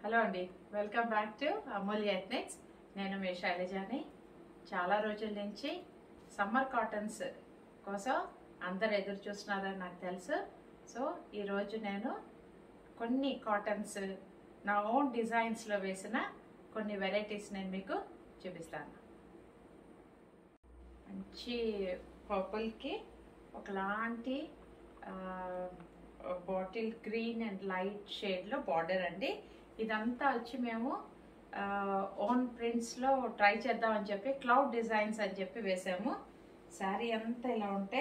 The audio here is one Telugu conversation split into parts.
హలో అండి welcome back to Amulya Ethnics నేను మీ శైలజాని చాలా రోజుల నుంచి సమ్మర్ కాటన్స్ కోసం అందరు ఎదురు చూస్తున్నారని నాకు తెలుసు సో ఈరోజు నేను కొన్ని కాటన్స్ నా ఓన్ డిజైన్స్లో వేసిన కొన్ని వెరైటీస్ నేను మీకు చూపిస్తాను మంచి పర్పుల్కి ఒకలాంటి బాటిల్ గ్రీన్ అండ్ లైట్ షేడ్లో బార్డర్ అండి ఇదంతా వచ్చి మేము ఓన్ ప్రింట్స్లో ట్రై చేద్దామని చెప్పి క్లౌడ్ డిజైన్స్ అని చెప్పి వేసాము శారీ అంతా ఇలా ఉంటే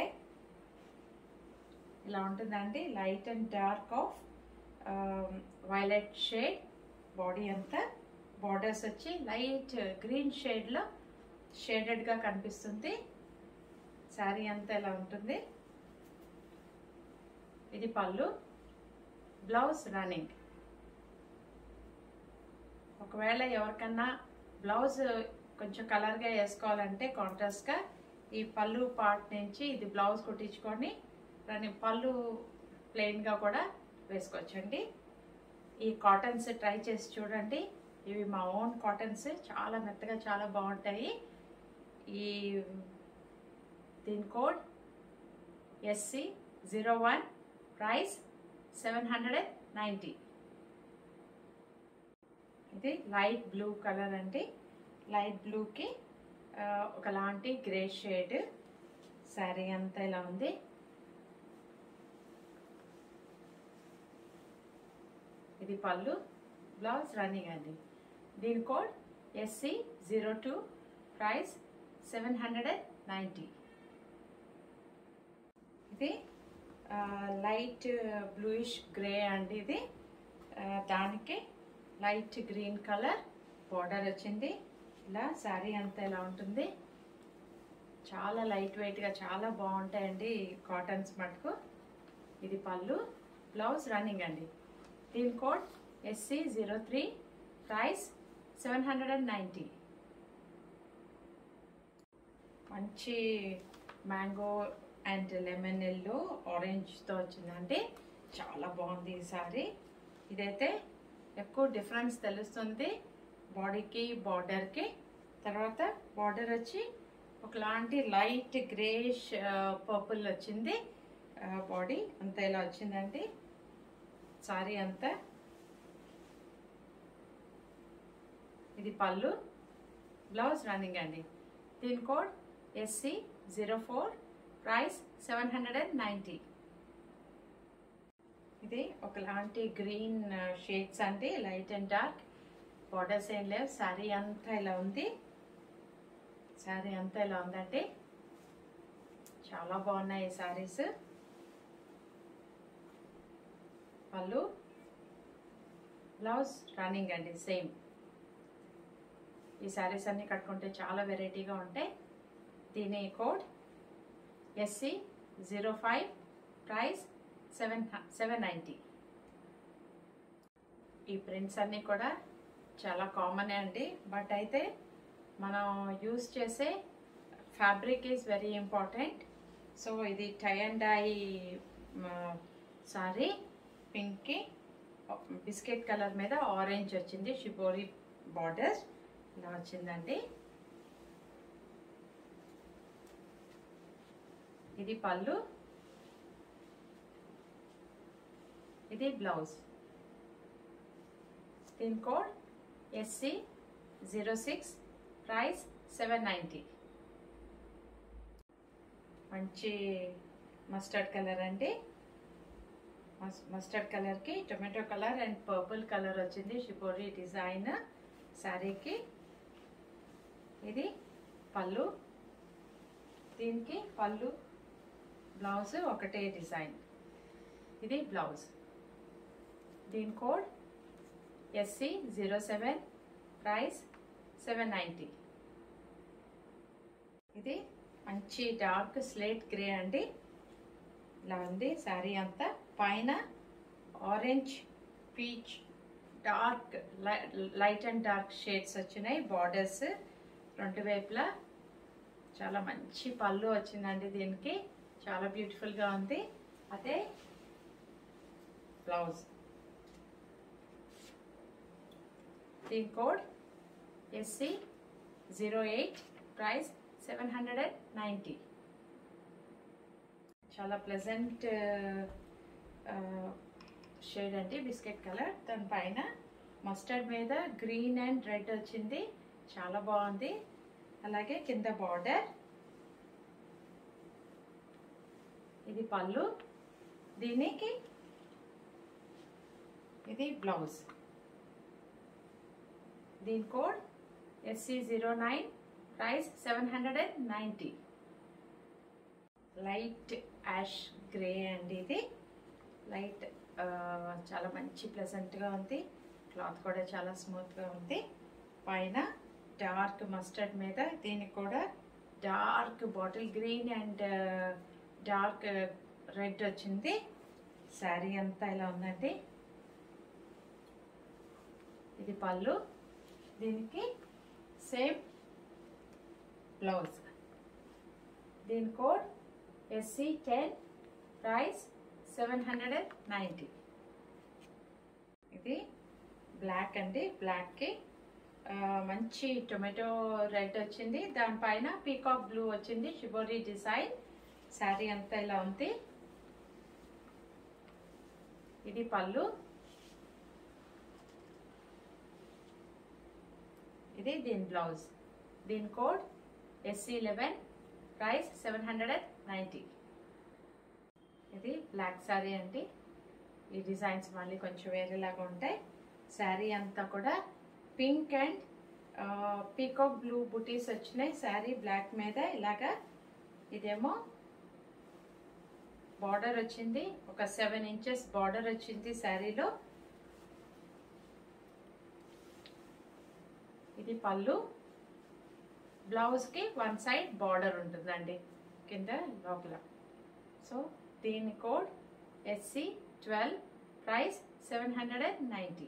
ఇలా ఉంటుందండి light and dark of violet shade body అంతా బార్డర్స్ వచ్చి లైట్ గ్రీన్ షేడ్లో షేడెడ్గా కనిపిస్తుంది శారీ అంతా ఇలా ఉంటుంది ఇది పళ్ళు బ్లౌజ్ రన్నింగ్ ఒకవేళ ఎవరికన్నా బ్లౌజ్ కొంచెం కలర్గా వేసుకోవాలంటే కాంట్రాస్ట్గా ఈ పళ్ళు పార్ట్ నుంచి ఇది బ్లౌజ్ కుట్టించుకొని దాని పళ్ళు ప్లెయిన్గా కూడా వేసుకోవచ్చండి ఈ కాటన్స్ ట్రై చేసి చూడండి ఇవి మా ఓన్ కాటన్స్ చాలా మెత్తగా చాలా బాగుంటాయి ఈ దీని code SC zero one price seven hundred and ninety ఇది లైట్ బ్లూ కలర్ అండి లైట్ బ్లూకి ఒకలాంటి గ్రే షేడ్ శారీ అంతా ఇలా ఉంది ఇది పళ్ళు బ్లౌజ్ రన్నింగ్ అండి దీని code SC zero two price seven hundred and ninety ఇది లైట్ బ్లూయిష్ గ్రే అండి ఇది దానికి లైట్ గ్రీన్ కలర్ బార్డర్ వచ్చింది ఇలా శారీ అంతా ఇలా ఉంటుంది చాలా లైట్ వెయిట్గా చాలా బాగుంటాయండి కాటన్స్ మటుకు ఇది పళ్ళు బ్లౌజ్ రన్నింగ్ అండి దీని code SC zero three price seven hundred and ninety మంచి మ్యాంగో అండ్ లెమన్ ఎల్లో ఆరెంజ్తో వచ్చిందండి చాలా బాగుంది ఈ సారీ ఇదైతే ఎక్కువ డిఫరెన్స్ తెలుస్తుంది బాడీకి బార్డర్కి తర్వాత బార్డర్ వచ్చి ఒకలాంటి లైట్ గ్రేష్ పర్పుల్ వచ్చింది బాడీ అంతా ఇలా వచ్చిందండి సారీ అంతా ఇది పళ్ళు బ్లౌజ్ రన్నింగ్ అండి దీని code SC zero four price seven hundred and ninety ఇది ఒకలాంటి గ్రీన్ షేడ్స్ అండి లైట్ అండ్ డార్క్ బార్డర్స్ ఏం లేవు శారీ అంతా ఇలా ఉంది శారీ అంతా ఇలా ఉందండి చాలా బాగున్నాయి ఈ శారీస్ పళ్ళు బ్లౌజ్ రన్నింగ్ అండి సేమ్ ఈ శారీస్ అన్నీ కట్టుకుంటే చాలా వెరైటీగా ఉంటాయి దీని code SC zero five price seven seven ninety ఈ ప్రింట్స్ అన్నీ కూడా చాలా కామనే అండి బట్ అయితే మనం యూస్ చేసే fabric is very important so ఇది టై అండ్ డై సారీ పింక్కి బిస్కెట్ కలర్ మీద ఆరెంజ్ వచ్చింది షిబోరి బార్డర్ ఇలా వచ్చిందండి ఇది పళ్ళు ఇది బ్లౌజ్ దీని code SC zero six price seven ninety మంచి మస్టర్డ్ కలర్ అండి మస్టర్డ్ కలర్కి tomato colour and purple colour వచ్చింది షిపోరీ డిజైన్ శారీకి ఇది పళ్ళు దీనికి పళ్ళు బ్లౌజ్ ఒకటే డిజైన్ ఇది బ్లౌజ్ దీని code SC zero seven price seven ninety ఇది మంచి డార్క్ స్లేట్ గ్రే అండి ఇలా ఉంది శారీ అంతా పైన orange peach dark light and dark shades వచ్చినాయి బార్డర్స్ రెండు వైపులా చాలా మంచి పళ్ళు వచ్చిందండి దీనికి చాలా బ్యూటిఫుల్గా ఉంది అదే బ్లౌజ్ దీని code SC zero eight price seven hundred and ninety చాలా ప్లెజెంట్ షేడ్ అండి బిస్కెట్ కలర్ దానిపైన మస్టర్డ్ మీద గ్రీన్ అండ్ రెడ్ వచ్చింది చాలా బాగుంది అలాగే కింద బార్డర్ ఇది పళ్ళు దీనికి ఇది బ్లౌజ్ దీని code SC zero nine price seven hundred and ninety light ash grey అండి ఇది లైట్ చాలా మంచి ప్లెజెంట్గా ఉంది క్లాత్ కూడా చాలా స్మూత్గా ఉంది పైన డార్క్ మస్టర్డ్ మీద దీనికి కూడా dark bottle green and dark red వచ్చింది శారీ అంతా ఇలా ఉందండి ఇది పళ్ళు దీనికి సేమ్ బ్లౌజ్ దీని code SC ten price seven hundred and ninety ఇది బ్లాక్ అండి బ్లాక్కి మంచి టొమాటో రెడ్ వచ్చింది దానిపైన పీకాక్ బ్లూ వచ్చింది షిబోరీ డిజైన్ శారీ అంతా ఇలా ఉంది ఇది పళ్ళు ఇది దీని బ్లౌజ్ దీని code SC eleven price seven hundred and ninety ఇది బ్లాక్ శారీ అండి ఈ డిజైన్స్ మళ్ళీ కొంచెం వేరేలాగా ఉంటాయి శారీ అంతా కూడా పింక్ అండ్ పీకాక్ బ్లూ బుటీస్ వచ్చినాయి శారీ బ్లాక్ మీద ఇలాగా ఇదేమో బార్డర్ వచ్చింది ఒక సెవెన్ ఇంచెస్ బార్డర్ వచ్చింది శారీలో ఇది పళ్ళు బ్లౌజ్కి వన్ సైడ్ బార్డర్ ఉంటుందండి కింద లోపల సో దీని code SC twelve price seven hundred and ninety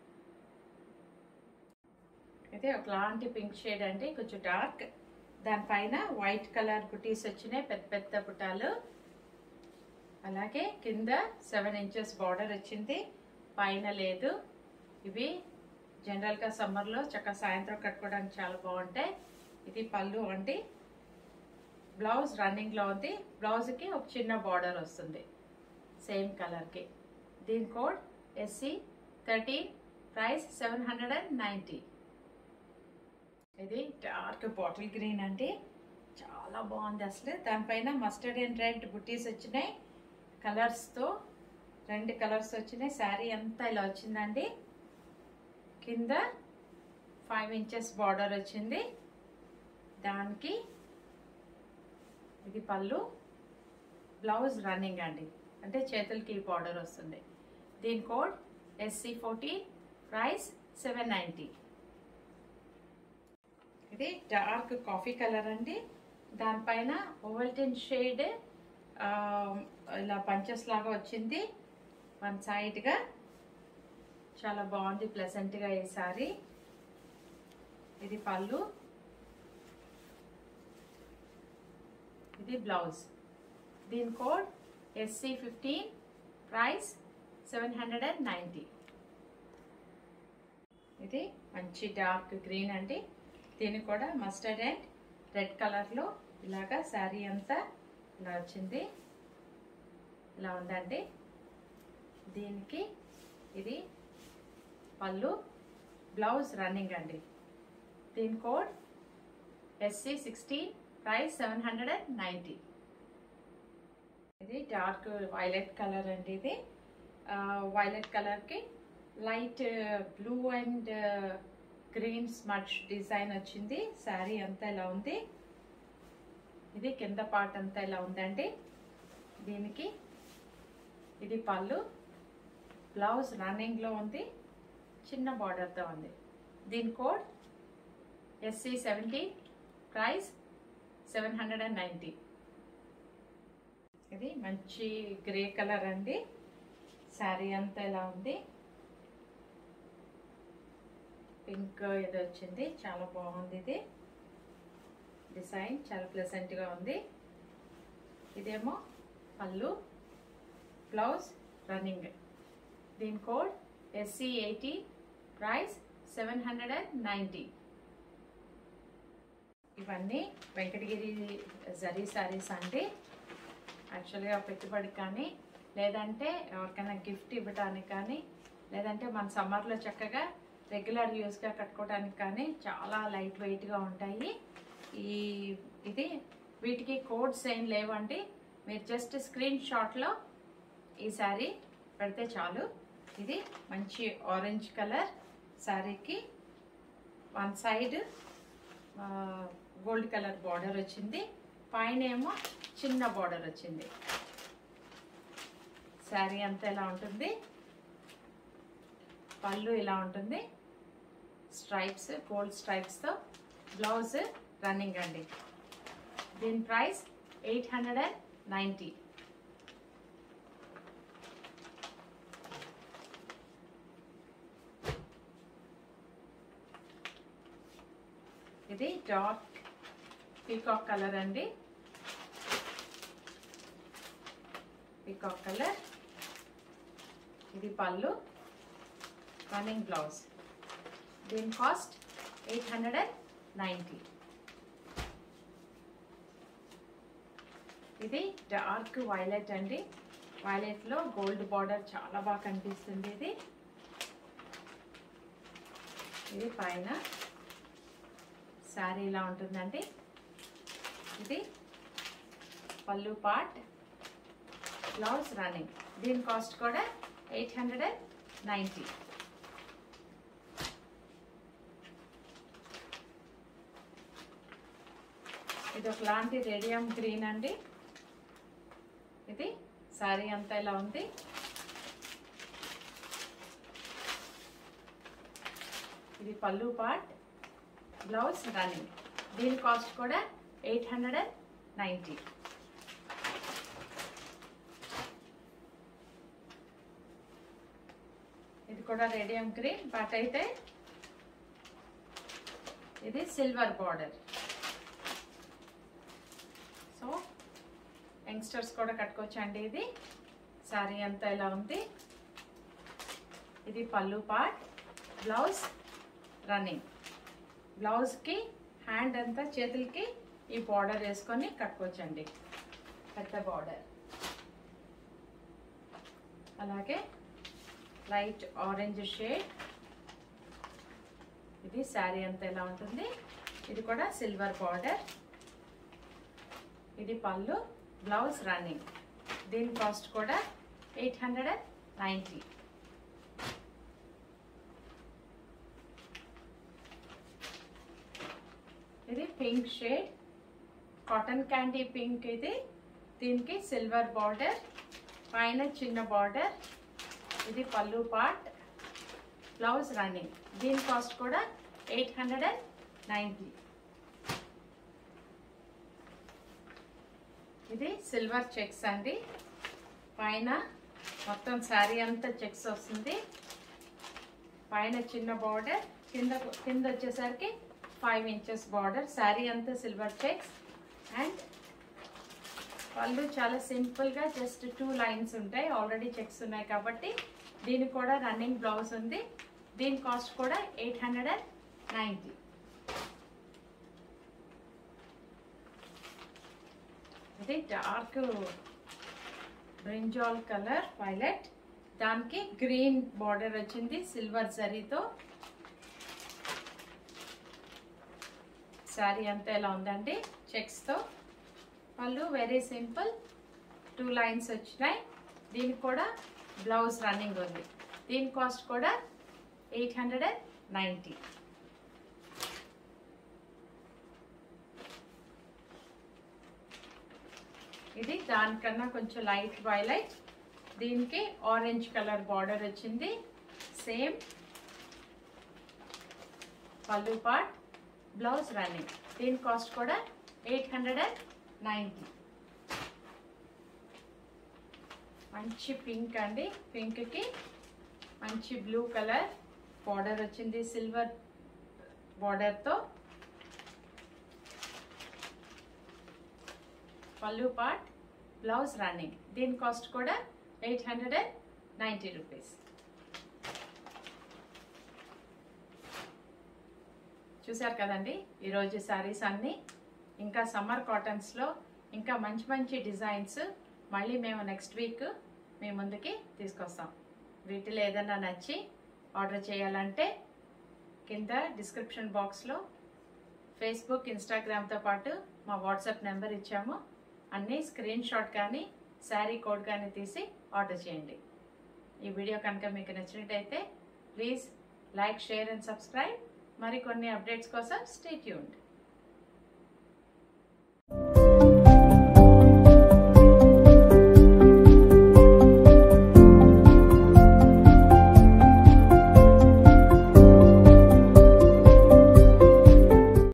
అయితే ఒకలాంటి పింక్ షేడ్ అండి కొంచెం డార్క్ దానిపైన వైట్ కలర్ బుటీస్ వచ్చినాయి పెద్ద పెద్ద బుటాలు అలాగే కింద సెవెన్ ఇంచెస్ బార్డర్ వచ్చింది పైన లేదు ఇవి జనరల్గా సమ్మర్లో చక్కగా సాయంత్రం కట్టుకోవడానికి చాలా బాగుంటాయి ఇది పళ్ళు అండి బ్లౌజ్ రన్నింగ్లో ఉంది బ్లౌజ్కి ఒక చిన్న బార్డర్ వస్తుంది సేమ్ కలర్కి దీని code SC thirteen price seven hundred and ninety ఇది డార్క్ బాటిల్ గ్రీన్ అండి చాలా బాగుంది అసలు దానిపైన మస్టర్డ్ అండ్ రెడ్ బుట్టీస్ వచ్చినాయి కలర్స్తో రెండు కలర్స్ వచ్చినాయి శారీ అంతా ఇలా వచ్చిందండి కింద ఫైవ్ ఇంచెస్ బార్డర్ వచ్చింది దానికి ఇది పళ్ళు బ్లౌజ్ రన్నింగ్ అండి అంటే చేతులకి బార్డర్ వస్తుంది దీని code SC forty price seven ninety ఇది డార్క్ కాఫీ కలర్ అండి దానిపైన ఓవల్టన్ షేడ్ ఇలా పంచెస్ లాగా వచ్చింది వన్ సైడ్గా చాలా బాగుంది ప్లెజెంట్గా ఈ సారీ ఇది పళ్ళు ఇది బ్లౌజ్ దీని code SC fifteen price seven hundred and ninety ఇది మంచి డార్క్ గ్రీన్ అండి దీనికి కూడా మస్టర్డ్ అండ్ రెడ్ కలర్లో ఇలాగా శారీ అంతా ఇలా వచ్చింది ఇలా ఉందండి దీనికి ఇది పళ్ళు బ్లౌజ్ రన్నింగ్ అండి దీని code SC sixteen price seven hundred and ninety ఇది డార్క్ వైలెట్ కలర్ అండి ఇది వైలెట్ కలర్కి light blue and green smudge design వచ్చింది శారీ అంతా ఇలా ఉంది ఇది కింద పార్ట్ అంతా ఇలా ఉందండి దీనికి ఇది పళ్ళు బ్లౌజ్ రన్నింగ్లో ఉంది చిన్న బార్డర్తో ఉంది దీని code SC seventy price seven hundred and ninety ఇది మంచి గ్రే కలర్ అండి శారీ అంతా ఇలా ఉంది పింక్ ఇది వచ్చింది చాలా బాగుంది ఇది డిజైన్ చాలా ప్లెసెంట్గా ఉంది ఇదేమో పళ్ళు బ్లౌజ్ రన్నింగ్ దీని code SC eighty price seven hundred and ninety ఇవన్నీ వెంకటగిరి జరీ శారీస్ అండి యాక్చువల్గా పెట్టుబడికి కానీ లేదంటే ఎవరికైనా గిఫ్ట్ ఇవ్వడానికి కానీ లేదంటే మన సమ్మర్లో చక్కగా రెగ్యులర్ యూస్గా కట్టుకోవడానికి కానీ చాలా లైట్ వెయిట్గా ఉంటాయి ఈ ఇది వీటికి కోడ్స్ ఏం లేవండి మీరు జస్ట్ స్క్రీన్ షాట్లో ఈ శారీ పెడితే చాలు ఇది మంచి ఆరెంజ్ కలర్ శారీకి one side gold colour border వచ్చింది పైన ఏమో చిన్న బార్డర్ వచ్చింది శారీ అంతా ఎలా ఉంటుంది పళ్ళు ఇలా ఉంటుంది స్ట్రైప్స్ గోల్డ్ స్ట్రైప్స్తో బ్లౌజ్ రన్నింగ్ అండి దీని price eight hundred and ninety ఇది డార్క్ పీకాక్ కలర్ అండి పీకాక్ కలర్ ఇది పళ్ళు రన్నింగ్ బ్లౌజ్ దీని cost eight hundred and ninety ఇది డార్క్ వైలెట్ అండి వైలెట్లో గోల్డ్ బార్డర్ చాలా బాగా కనిపిస్తుంది ఇది ఇది పైన శారీ ఇలా ఉంటుందండి ఇది పళ్ళు పార్ట్ బ్లౌజ్ రన్నింగ్ దీని కాస్ట్ కూడా ఎయిట్ హండ్రెడ్ అండ్ నైంటీ ఇది ఒకలాంటి రేడియం గ్రీన్ అండి ఇది శారీ అంతా ఇలా ఉంది ఇది పళ్ళు పార్ట్ బ్లౌజ్ రన్నింగ్ దీని కాస్ట్ కూడా ఎయిట్ హండ్రెడ్ అండ్ నైంటీ ఇది కూడా రేడియం గ్రీన్ బట్ అయితే ఇది సిల్వర్ బార్డర్ సో యంగ్స్టర్స్ కూడా కట్టుకోవచ్చండి ఇది శారీ అంతా ఇలా ఉంది ఇది పళ్ళు పార్ట్ బ్లౌజ్ రన్నింగ్ బ్లౌజ్కి హ్యాండ్ అంతా చేతులకి ఈ బార్డర్ వేసుకొని కట్టుకోవచ్చండి పెద్ద బార్డర్ అలాగే లైట్ ఆరెంజ్ షేడ్ ఇది శారీ అంతా ఎలా ఉంటుంది ఇది కూడా సిల్వర్ బార్డర్ ఇది పళ్ళు బ్లౌజ్ రన్నింగ్ దీని కాస్ట్ కూడా ఎయిట్ హండ్రెడ్ అండ్ నైంటీ ఇది pink shade cotton candy pink ఇది దీనికి సిల్వర్ బార్డర్ పైన చిన్న బార్డర్ ఇది పళ్ళు పార్ట్ బ్లౌజ్ రన్నింగ్ దీని కాస్ట్ కూడా ఎయిట్ హండ్రెడ్ అండ్ నైంటీ ఇది సిల్వర్ చెక్స్ అండి పైన మొత్తం శారీ అంతా చెక్స్ వస్తుంది పైన చిన్న బార్డర్ కింద కింద వచ్చేసరికి ఫైవ్ ఇంచెస్ బార్డర్ శారీ అంతా సిల్వర్ చెక్స్ అండ్ వాళ్ళు చాలా సింపుల్గా జస్ట్ టూ లైన్స్ ఉంటాయి ఆల్రెడీ చెక్స్ ఉన్నాయి కాబట్టి దీనికి కూడా రన్నింగ్ బ్లౌజ్ ఉంది దీని కాస్ట్ కూడా ఎయిట్ హండ్రెడ్ అండ్ నైంటీ ఇది డార్క్ బ్రింజాల్ కలర్ వైలెట్ దానికి గ్రీన్ బార్డర్ వచ్చింది సిల్వర్ జరీతో శారీ అంతా ఎలా ఉందండి చెక్స్తో వాళ్ళు వెరీ సింపుల్ టూ లైన్స్ వచ్చినాయి దీనికి కూడా బ్లౌజ్ రన్నింగ్ ఉంది దీని కాస్ట్ కూడా ఎయిట్ హండ్రెడ్ అండ్ నైంటీ ఇది దానికన్నా కొంచెం లైట్ వైలైట్ దీనికి ఆరెంజ్ కలర్ బార్డర్ వచ్చింది సేమ్ పళ్ళు పార్ట్ బ్లౌజ్ రన్నింగ్ దీని కాస్ట్ కూడా ఎయిట్ హండ్రెడ్ అండ్ నైంటీ మంచి పింక్ అండి పింక్కి మంచి బ్లూ కలర్ బార్డర్ వచ్చింది సిల్వర్ బార్డర్తో పళ్ళు పార్ట్ బ్లౌజ్ రన్నింగ్ దీని కాస్ట్ కూడా eight hundred and ninety rupees చూశారు కదండి ఈరోజు శారీస్ అన్నీ ఇంకా సమ్మర్ కాటన్స్లో ఇంకా మంచి మంచి డిజైన్స్ మళ్ళీ మేము నెక్స్ట్ వీక్ మీ ముందుకి తీసుకొస్తాం వీటిలో ఏదైనా నచ్చి ఆర్డర్ చేయాలంటే కింద డిస్క్రిప్షన్ బాక్స్లో ఫేస్బుక్ ఇన్స్టాగ్రామ్తో పాటు మా వాట్సాప్ నెంబర్ ఇచ్చాము అన్నీ స్క్రీన్ షాట్ కానీ శారీ కోడ్ కానీ తీసి ఆర్డర్ చేయండి ఈ వీడియో కనుక మీకు నచ్చినట్టయితే please like share and subscribe మరికొన్ని అప్డేట్స్ కోసం స్టే ట్యూన్డ్